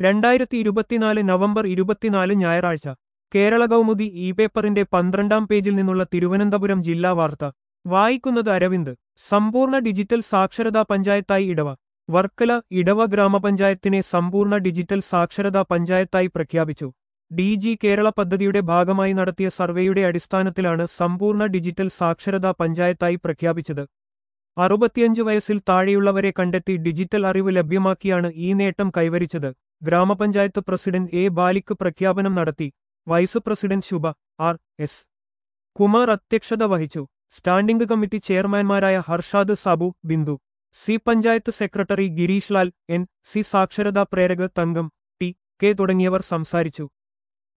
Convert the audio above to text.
രണ്ടായിരത്തി ഇരുപത്തിനാല് നവംബർ ഇരുപത്തിനാല് ഞായറാഴ്ച കേരള കൗമുദി ഇ പേപ്പറിന്റെ പന്ത്രണ്ടാം പേജിൽ നിന്നുള്ള തിരുവനന്തപുരം ജില്ലാ വാർത്ത വായിക്കുന്നത് അരവിന്ദ് സമ്പൂർണ്ണ ഡിജിറ്റൽ സാക്ഷരതാ പഞ്ചായത്തായി ഇടവ വർക്കല ഇടവ ഗ്രാമപഞ്ചായത്തിനെ സമ്പൂർണ്ണ ഡിജിറ്റൽ സാക്ഷരതാ പഞ്ചായത്തായി പ്രഖ്യാപിച്ചു ഡി ജി കേരള പദ്ധതിയുടെ ഭാഗമായി നടത്തിയ സർവേയുടെ അടിസ്ഥാനത്തിലാണ് സമ്പൂർണ്ണ ഡിജിറ്റൽ സാക്ഷരതാ പഞ്ചായത്തായി പ്രഖ്യാപിച്ചത് അറുപത്തിയഞ്ച് വയസ്സിൽ താഴെയുള്ളവരെ കണ്ടെത്തി ഡിജിറ്റൽ അറിവ് ലഭ്യമാക്കിയാണ് ഈ നേട്ടം കൈവരിച്ചത് ഗ്രാമപഞ്ചായത്ത് പ്രസിഡന്റ് എ ബാലിക്ക് പ്രഖ്യാപനം നടത്തി vice president Shubha R S Kumar അധ്യക്ഷത വഹിച്ചു സ്റ്റാൻഡിംഗ് കമ്മിറ്റി ചെയർമാൻമാരായ Harshad Sabu Bindu C panchayat secretary Girish Lal N C സാക്ഷരതാ പ്രേരക തങ്കം ടി കെ തുടങ്ങിയവർ സംസാരിച്ചു